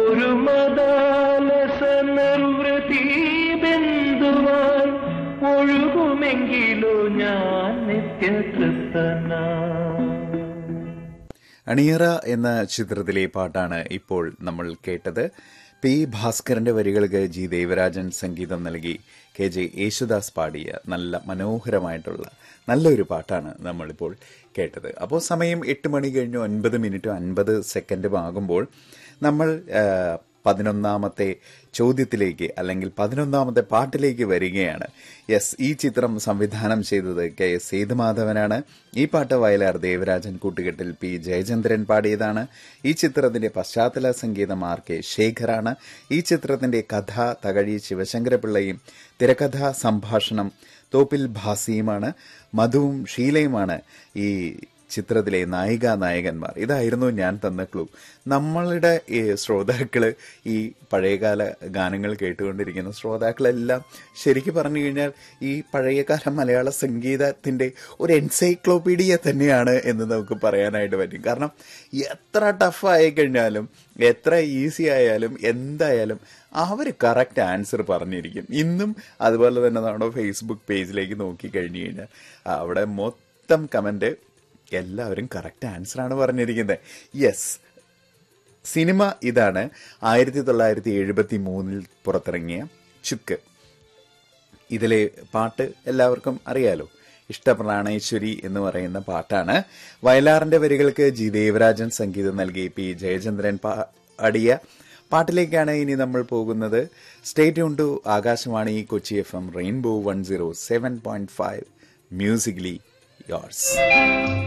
ഒരു മതാലസ നിർവൃതി ബിന്ദുവാൻ ഒഴുകുമെങ്കിലോ ഞാൻ നിത്യതൃപ്തനാ അണിയറ എന്ന ചിത്രത്തിലെ പാട്ടാണ് ഇപ്പോൾ നമ്മൾ കേട്ടത് പി ഭാസ്കരന്റെ വരികൾക്ക് ജി ദേവരാജൻ സംഗീതം നൽകി കെ ജെ യേശുദാസ് പാടിയ നല്ല മനോഹരമായിട്ടുള്ള നല്ലൊരു പാട്ടാണ് നമ്മളിപ്പോൾ കേട്ടത് അപ്പോൾ സമയം എട്ട് മണി കഴിഞ്ഞു ഒൻപത് മിനിറ്റും അൻപത് സെക്കൻഡും ആകുമ്പോൾ നമ്മൾ ആ, പതിനൊന്നാമത്തെ ചോദ്യത്തിലേക്ക് അല്ലെങ്കിൽ പതിനൊന്നാമത്തെ പാട്ടിലേക്ക് വരികയാണ് യെസ് ഈ ചിത്രം സംവിധാനം ചെയ്തത് കെ എസ് സേതുമാധവനാണ് ഈ പാട്ട് വയലാർ ദേവരാജൻ കൂട്ടുകെട്ടിൽ പി ജയചന്ദ്രൻ പാടിയതാണ് ഈ ചിത്രത്തിന്റെ പശ്ചാത്തല സംഗീതം ആർ കെ ശേഖറാണ് ഈ ചിത്രത്തിന്റെ കഥ തകഴി ശിവശങ്കരപിള്ളയും തിരക്കഥാ സംഭാഷണം തോപ്പിൽ ഭാസിയുമാണ് മധുവും ഷീലയുമാണ് ഈ ചിത്രത്തിലെ നായിക നായകന്മാർ ഇതായിരുന്നു ഞാൻ തന്ന ക്ലൂ നമ്മളുടെ ഈ ശ്രോതാക്കള് ഈ പഴയകാല ഗാനങ്ങൾ കേട്ടുകൊണ്ടിരിക്കുന്ന ശ്രോതാക്കളെല്ലാം ശരിക്കും പറഞ്ഞു കഴിഞ്ഞാൽ ഈ പഴയകാല മലയാള സംഗീതത്തിന്റെ ഒരു എൻസൈക്ലോപീഡിയ തന്നെയാണ് എന്ന് നമുക്ക് പറയാനായിട്ട് പറ്റും കാരണം എത്ര ടഫ് ആയി കഴിഞ്ഞാലും എത്ര ഈസി ആയാലും എന്തായാലും അവർ കറക്റ്റ് ആൻസർ പറഞ്ഞിരിക്കും ഇന്നും അതുപോലെ തന്നെ നമ്മുടെ ഫേസ്ബുക്ക് പേജിലേക്ക് നോക്കി കഴിഞ്ഞു കഴിഞ്ഞാൽ അവിടെ മൊത്തം കമന്റ് എല്ലാവരും കറക്റ്റ് ആൻസർ ആണ് പറഞ്ഞിരിക്കുന്നത് യെസ് സിനിമ ഇതാണ് ആയിരത്തി തൊള്ളായിരത്തി എഴുപത്തി മൂന്നിൽ പുറത്തിറങ്ങിയ ചുക്ക് ഇതിലെ പാട്ട് എല്ലാവർക്കും അറിയാലോ ഇഷ്ടപ്രാണേശ്വരി എന്ന് പറയുന്ന പാട്ടാണ് വയലാറിന്റെ വരികൾക്ക് ജി ദേവരാജൻ സംഗീതം നൽകി പി ജയചന്ദ്രൻ പാടിയ പാട്ടിലേക്കാണ് ഇനി നമ്മൾ പോകുന്നത് സ്റ്റേറ്റ് യൂൺ to Akashvani Kochi F M rainbow one zero seven point five musically yours